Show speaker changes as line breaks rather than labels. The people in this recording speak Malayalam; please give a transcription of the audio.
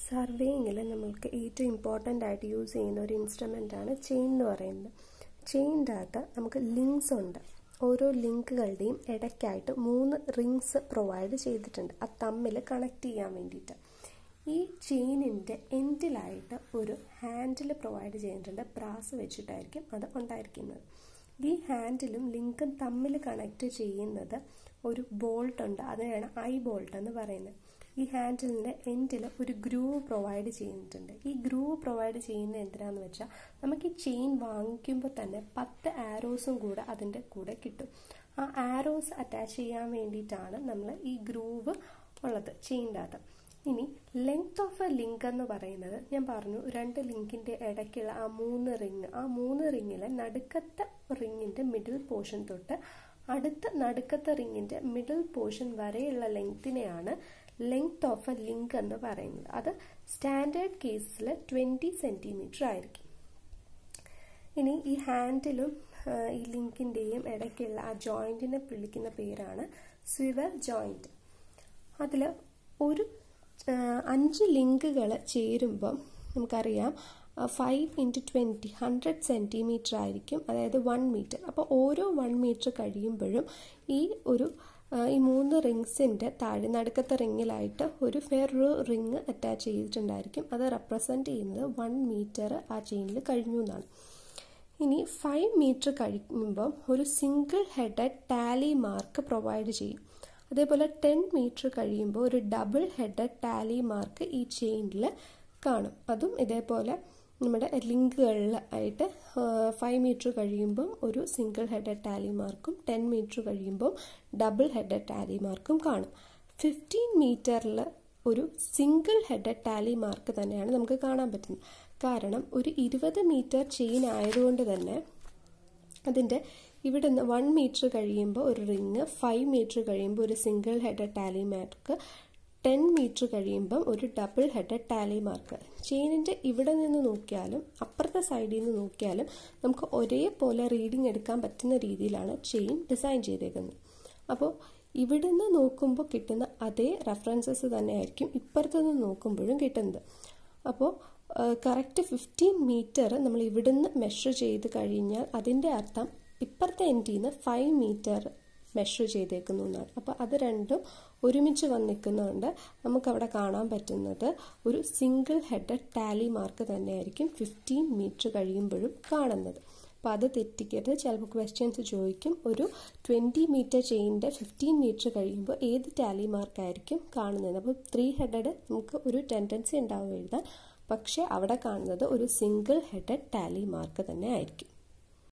സർവേയിങ്ങിൽ നമ്മൾക്ക് ഏറ്റവും ഇമ്പോർട്ടൻ്റ് ആയിട്ട് യൂസ് ചെയ്യുന്ന ഒരു ഇൻസ്ട്രുമെൻ്റ് ആണ് ചെയിൻ എന്ന് പറയുന്നത് ചെയിൻ്റെ അകത്ത് നമുക്ക് ലിങ്ക്സ് ഉണ്ട് ഓരോ ലിങ്കുകളുടെയും ഇടയ്ക്കായിട്ട് മൂന്ന് റിങ്സ് പ്രൊവൈഡ് ചെയ്തിട്ടുണ്ട് അത് തമ്മിൽ കണക്ട് ചെയ്യാൻ വേണ്ടിയിട്ട് ഈ ചെയിനിൻ്റെ എൻഡിലായിട്ട് ഒരു ഹാൻഡിൽ പ്രൊവൈഡ് ചെയ്തിട്ടുണ്ട് ബ്രാസ് വെച്ചിട്ടായിരിക്കും അത് ഉണ്ടായിരിക്കുന്നത് ഈ ഹാൻഡിലും ലിങ്കും തമ്മിൽ കണക്ട് ചെയ്യുന്നത് ഒരു ബോൾട്ട് ഉണ്ട് അതിനാണ് ഐ ബോൾട്ട് എന്ന് പറയുന്നത് ഈ ഹാൻഡിലിൻ്റെ എൻഡിൽ ഒരു ഗ്രൂവ് പ്രൊവൈഡ് ചെയ്തിട്ടുണ്ട് ഈ ഗ്രൂവ് പ്രൊവൈഡ് ചെയ്യുന്ന എന്തിനാന്ന് വെച്ചാൽ നമുക്ക് ഈ ചെയിൻ വാങ്ങിക്കുമ്പോൾ തന്നെ പത്ത് ആരോസും കൂടെ അതിൻ്റെ കൂടെ കിട്ടും ആ ആരോസ് അറ്റാച്ച് ചെയ്യാൻ വേണ്ടിയിട്ടാണ് നമ്മൾ ഈ ഗ്രൂവ് ഉള്ളത് ചെയിൻ്റെ അകത്ത് ഇനി ലെങ്ത് ഓഫ് എ ലിങ്ക് എന്ന് പറയുന്നത് ഞാൻ പറഞ്ഞു രണ്ട് ലിങ്കിൻ്റെ ഇടയ്ക്കുള്ള ആ മൂന്ന് റിങ് ആ മൂന്ന് റിങ്ങിലെ നടുക്കത്തെ റിങ്ങിൻ്റെ മിഡിൽ പോർഷൻ തൊട്ട് അടുത്ത നടുക്കത്തെ റിങ്ങിൻ്റെ മിഡിൽ പോർഷൻ വരെയുള്ള ലെങ്തിനെയാണ് ലെങ്ത് ഓഫ് എ ലിങ്ക് എന്ന് പറയുന്നത് അത് സ്റ്റാൻഡേർഡ് കേസിൽ ട്വൻറ്റി സെൻറ്റിമീറ്റർ ആയിരിക്കും ഇനി ഈ ഹാൻഡിലും ഈ ലിങ്കിൻ്റെയും ഇടയ്ക്കുള്ള ആ ജോയിൻറ്റിനെ വിളിക്കുന്ന പേരാണ് സ്വിവർ ജോയിൻറ്റ് അതിൽ ഒരു അഞ്ച് ലിങ്കുകൾ ചേരുമ്പം നമുക്കറിയാം five into twenty hundred centimetre ആയിരിക്കും അതായത് വൺ മീറ്റർ അപ്പോൾ ഓരോ വൺ മീറ്റർ കഴിയുമ്പോഴും ഈ ഒരു ഈ മൂന്ന് റിങ്സിൻ്റെ താഴെ നടുക്കത്തെ റിങ്ങിലായിട്ട് ഒരു വേറൊരു റിങ് അറ്റാച്ച് ചെയ്തിട്ടുണ്ടായിരിക്കും അത് റെപ്രസെൻ്റ് ചെയ്യുന്നത് വൺ മീറ്റർ ആ ചെയിനിൽ കഴിഞ്ഞു എന്നാണ് ഇനി ഫൈവ് മീറ്റർ കഴിയുമ്പം ഒരു single headed tally mark provide ചെയ്യും അതേപോലെ ടെൻ മീറ്റർ കഴിയുമ്പോൾ ഒരു ഡബിൾ ഹെഡഡ് ടാലി മാർക്ക് ഈ ചെയിനിൽ കാണും അതും ഇതേപോലെ നമ്മുടെ ലിങ്കുകളിൽ ആയിട്ട് ഫൈവ് മീറ്റർ കഴിയുമ്പം ഒരു സിംഗിൾ ഹെഡഡ് ടാലി മാർക്കും ടെൻ മീറ്റർ കഴിയുമ്പം ഡബിൾ ഹെഡഡ് ടാലി മാർക്കും കാണും ഫിഫ്റ്റീൻ മീറ്ററിൽ ഒരു സിംഗിൾ ഹെഡഡ് ടാലി മാർക്ക് തന്നെയാണ് നമുക്ക് കാണാൻ പറ്റുന്നത് കാരണം ഒരു ഇരുപത് മീറ്റർ ചെയിൻ ആയതുകൊണ്ട് തന്നെ അതിൻ്റെ ഇവിടെ നിന്ന് വൺ മീറ്റർ കഴിയുമ്പോൾ ഒരു റിങ് ഫൈവ് മീറ്റർ കഴിയുമ്പോൾ ഒരു single headed tally mark ten metre കഴിയുമ്പം ഒരു ഡബിൾ ഹെഡഡ് ടാലി മാർക്ക് ചെയിനിൻ്റെ ഇവിടെ നിന്ന് നോക്കിയാലും അപ്പുറത്തെ സൈഡിൽ നിന്ന് നോക്കിയാലും നമുക്ക് ഒരേപോലെ റീഡിംഗ് എടുക്കാൻ പറ്റുന്ന രീതിയിലാണ് ചെയിൻ ഡിസൈൻ ചെയ്തേക്കുന്നത് അപ്പോൾ ഇവിടെ നിന്ന് നോക്കുമ്പോൾ കിട്ടുന്ന അതേ റെഫറൻസസ് തന്നെയായിരിക്കും ഇപ്പുറത്ത് നിന്ന് നോക്കുമ്പോഴും കിട്ടുന്നത് അപ്പോൾ കറക്റ്റ് ഫിഫ്റ്റീൻ മീറ്റർ നമ്മൾ ഇവിടുന്ന് മെഷർ ചെയ്ത് കഴിഞ്ഞാൽ അതിൻ്റെ അർത്ഥം ഇപ്പുറത്തെ എൻഡിൽ നിന്ന് ഫൈവ് മീറ്റർ മെഷർ ചെയ്തേക്കുന്നു എന്നാണ് അപ്പോൾ അത് രണ്ടും ഒരുമിച്ച് വന്നിരിക്കുന്നതുകൊണ്ട് നമുക്കവിടെ കാണാൻ പറ്റുന്നത് ഒരു സിംഗിൾ ഹെഡഡ് ടാലി മാർക്ക് തന്നെയായിരിക്കും ഫിഫ്റ്റീൻ മീറ്റർ കഴിയുമ്പോഴും കാണുന്നത് അപ്പോൾ അത് തെറ്റിക്കരുത് ചിലപ്പോൾ ക്വസ്റ്റ്യൻസ് ചോദിക്കും ഒരു ട്വൻറ്റി മീറ്റർ ചെയിനിൻ്റെ ഫിഫ്റ്റീൻ മീറ്റർ കഴിയുമ്പോൾ ഏത് ടാലി മാർക്കായിരിക്കും കാണുന്നത് അപ്പോൾ ത്രീ ഹെഡഡ് നമുക്ക് ഒരു ടെൻഡൻസി ഉണ്ടാവും എഴുതാൻ പക്ഷേ അവിടെ കാണുന്നത് ഒരു സിംഗിൾ ഹെഡഡ് ടാലി മാർക്ക് തന്നെ ആയിരിക്കും